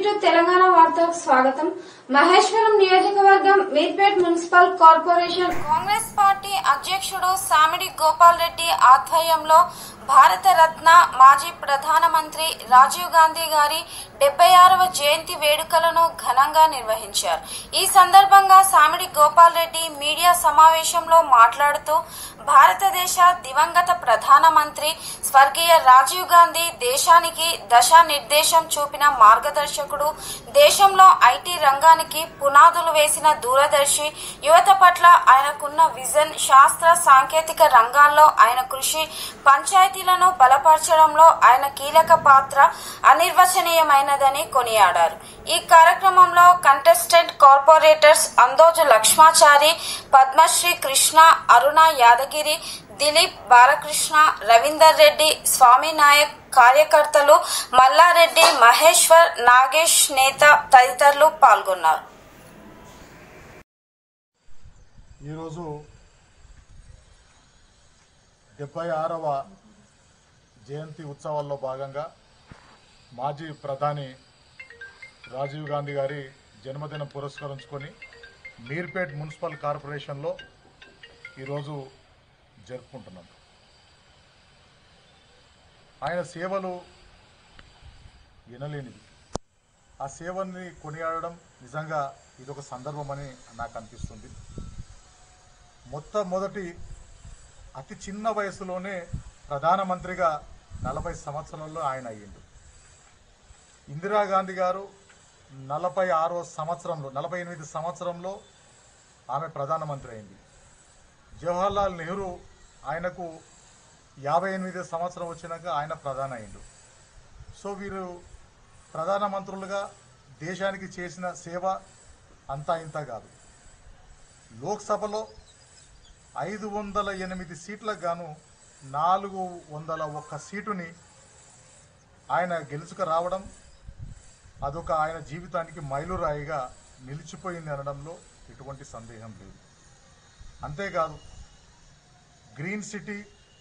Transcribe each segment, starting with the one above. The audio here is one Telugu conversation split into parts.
టు తెలంగాణ వార్తలకు స్వాగతం మహేశ్వరం నియోజకవర్గం Meerpet municipal corporation Congress party అధ్యక్షుడు సామిడి గోపాల్ రెడ్డి ఆధ్వర్యంలో భారత రత్న మాజీ ప్రధానమంత్రి రాజీవ్ గాంధీ గారి డెబ్బై ఆరవ జయంతి వేడుకలను ఘనంగా నిర్వహించారు ఈ సందర్భంగా సామిడి గోపాల్ రెడ్డి మీడియా సమావేశంలో మాట్లాడుతూ భారతదేశ దివంగత ప్రధానమంత్రి స్వర్గీయ రాజీవ్ గాంధీ దేశానికి దశానిర్దేశం చూపిన మార్గదర్శకుడు దేశంలో ఐటీ రంగానికి పునాదులు వేసిన దూరదర్శి యువత పట్ల ఆయనకున్న విజన్ శాస్త్ర సాంకేతిక రంగాల్లో ఆయన కృషి పంచాయతీలను బలపరచడంలో ఆయన కీలక పాత్ర అనిర్వచనీయమైనదని కొనియాడారు ఈ కార్యక్రమంలో కంటెస్టెంట్ కార్పొరేటర్స్ అందోజు లక్ష్మాచారి పద్మశ్రీ కృష్ణ అరుణ యాదగిరి దిలీప్ బాలకృష్ణ రవీందర్ రెడ్డి స్వామి నాయక్ కార్యకర్తలు మల్లారెడ్డి మహేశ్వర్ నాగేష్ నేత తదితరులు పాల్గొన్నారు ఈరోజు డెబ్బై ఆరవ జయంతి ఉత్సవాల్లో భాగంగా మాజీ ప్రధాని రాజీవ్ గాంధీ గారి జన్మదినం పురస్కరించుకొని మీర్పేట్ మున్సిపల్ కార్పొరేషన్లో ఈరోజు జరుపుకుంటున్నాం ఆయన సేవలు వినలేనివి ఆ సేవల్ని కొనియాడడం నిజంగా ఇదొక సందర్భమని నాకు అనిపిస్తుంది మొట్టమొదటి అతి చిన్న వయసులోనే ప్రధానమంత్రిగా నలభై సంవత్సరాల్లో ఆయన అయ్యిండు ఇందిరాగాంధీ గారు నలభై ఆరో సంవత్సరంలో నలభై ఎనిమిది సంవత్సరంలో ఆమె ప్రధానమంత్రి అయింది జవహర్లాల్ నెహ్రూ ఆయనకు యాభై ఎనిమిది సంవత్సరం వచ్చినాక ఆయన ప్రధాని అయిండు సో వీరు ప్రధానమంత్రులుగా దేశానికి చేసిన సేవ అంతా ఇంత కాదు లోక్సభలో ఐదు వందల ఎనిమిది సీట్లకు గాను నాలుగు వందల ఒక్క సీటుని ఆయన గెలుచుకు రావడం అదొక ఆయన జీవితానికి మైలురాయిగా నిలిచిపోయింది అనడంలో ఎటువంటి సందేహం లేదు అంతేకాదు గ్రీన్ సిటీ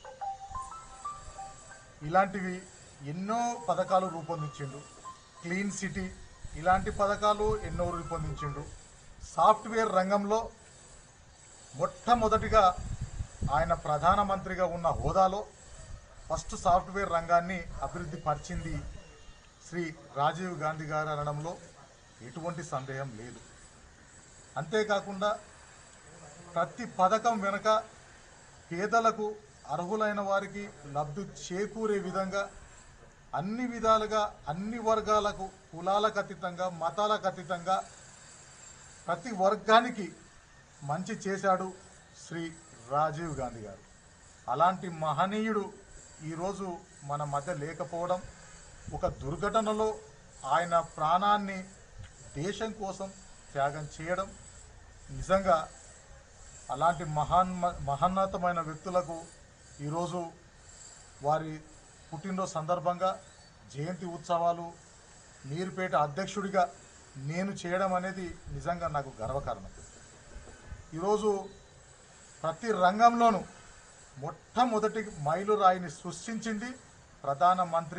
ఇలాంటివి ఎన్నో పథకాలు రూపొందించిండు క్లీన్ సిటీ ఇలాంటి పథకాలు ఎన్నో రూపొందించిండు సాఫ్ట్వేర్ రంగంలో మొట్టమొదటిగా ఆయన ప్రధానమంత్రిగా ఉన్న హోదాలో ఫస్ట్ సాఫ్ట్వేర్ రంగాన్ని అభివృద్ధి పరిచింది శ్రీ రాజీవ్ గాంధీ గారు అనడంలో ఎటువంటి సందేహం లేదు అంతేకాకుండా ప్రతి పథకం వెనుక పేదలకు అర్హులైన వారికి లబ్ధి చేకూరే విధంగా అన్ని విధాలుగా అన్ని వర్గాలకు కులాలకు అతీతంగా మతాలకు అతీతంగా ప్రతి వర్గానికి మంచి చేశాడు శ్రీ రాజీవ్ గాంధీ గారు అలాంటి మహనీయుడు ఈరోజు మన మధ్య లేకపోవడం ఒక దుర్ఘటనలో ఆయన ప్రాణాన్ని దేశం కోసం త్యాగం చేయడం నిజంగా అలాంటి మహాన్ మహోన్నతమైన వ్యక్తులకు ఈరోజు వారి పుట్టినరోజు సందర్భంగా జయంతి ఉత్సవాలు మీరుపేట అధ్యక్షుడిగా నేను చేయడం అనేది నిజంగా నాకు గర్వకారణం ఈరోజు ప్రతి రంగంలోనూ మొట్టమొదటి మైలురాయిని సృష్టించింది ప్రధానమంత్రి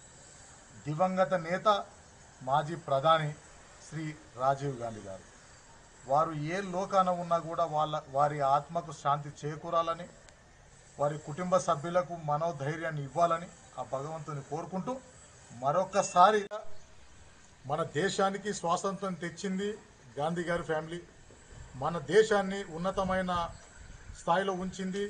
దివంగత నేత మాజీ ప్రధాని శ్రీ రాజీవ్ గాంధీ గారు వారు ఏ లోకాన ఉన్నా కూడా వాళ్ళ వారి ఆత్మకు శాంతి చేకూరాలని వారి కుటుంబ సభ్యులకు మనోధైర్యాన్ని ఇవ్వాలని ఆ భగవంతుని కోరుకుంటూ మరొకసారి మన దేశానికి స్వాతంత్రం తెచ్చింది గాంధీ గారి ఫ్యామిలీ మన దేశాన్ని ఉన్నతమైన స్థాయిలో ఉంచింది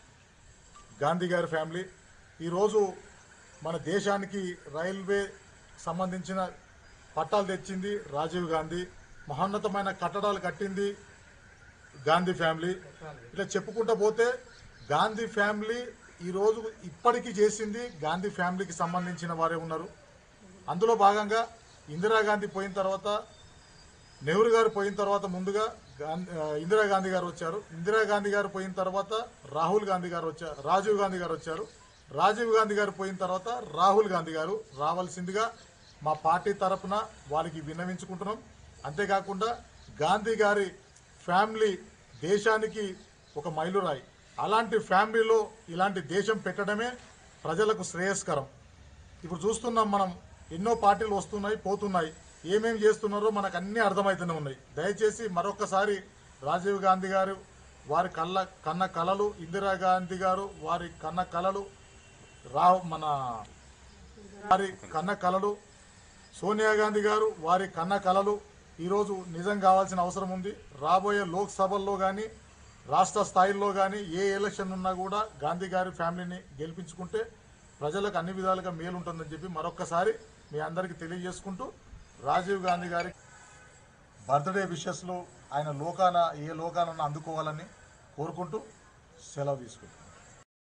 గాంధీ గారి ఫ్యామిలీ ఈరోజు మన దేశానికి రైల్వే సంబంధించిన పట్టాలు తెచ్చింది రాజీవ్ గాంధీ మహోన్నతమైన కట్టడాలు కట్టింది గాంధీ ఫ్యామిలీ ఇట్లా చెప్పుకుంటూ పోతే గాంధీ ఫ్యామిలీ ఈరోజు ఇప్పటికీ చేసింది గాంధీ ఫ్యామిలీకి సంబంధించిన వారే ఉన్నారు అందులో భాగంగా ఇందిరాగాంధీ పోయిన తర్వాత నెహ్రూ గారు పోయిన తర్వాత ముందుగా గాంధీ ఆ, ఇందిరాగాంధీ గారు వచ్చారు ఇందిరాగాంధీ గారు పోయిన తర్వాత రాహుల్ గాంధీ గారు వచ్చారు రాజీవ్ గాంధీ గారు వచ్చారు రాజీవ్ గాంధీ గారు పోయిన తర్వాత రాహుల్ గాంధీ గారు రావాల్సిందిగా మా పార్టీ తరపున వారికి విన్నవించుకుంటున్నాం అంతేకాకుండా గాంధీ గారి ఫ్యామిలీ దేశానికి ఒక మైలురాయి అలాంటి ఫ్యామిలీలో ఇలాంటి దేశం పెట్టడమే ప్రజలకు శ్రేయస్కరం ఇప్పుడు చూస్తున్నాం మనం ఎన్నో పార్టీలు వస్తున్నాయి పోతున్నాయి ఏమేమి చేస్తున్నారో మనకు అన్ని అర్థమవుతూనే ఉన్నాయి దయచేసి మరొకసారి రాజీవ్ గాంధీ గారు వారి కళ్ళ కన్న కళలు ఇందిరాగాంధీ గారు వారి కన్న కళలు రా మన వారి కన్న కళలు సోనియా గాంధీ గారు వారి కన్న కళలు ఈరోజు నిజం కావాల్సిన అవసరం ఉంది రాబోయే లోక్సభల్లో కానీ రాష్ట్ర స్థాయిలో కానీ ఏ ఎలక్షన్ ఉన్నా కూడా గాంధీ గారి ఫ్యామిలీని గెలిపించుకుంటే ప్రజలకు అన్ని విధాలుగా మేలు ఉంటుందని చెప్పి మరొక్కసారి మీ అందరికీ తెలియజేసుకుంటూ రాజీవ్ గాంధీ గారి బర్త్డే విషెస్లో ఆయన లోకాన ఏ లోకాలను అందుకోవాలని కోరుకుంటూ సెలవు తీసుకుంటాం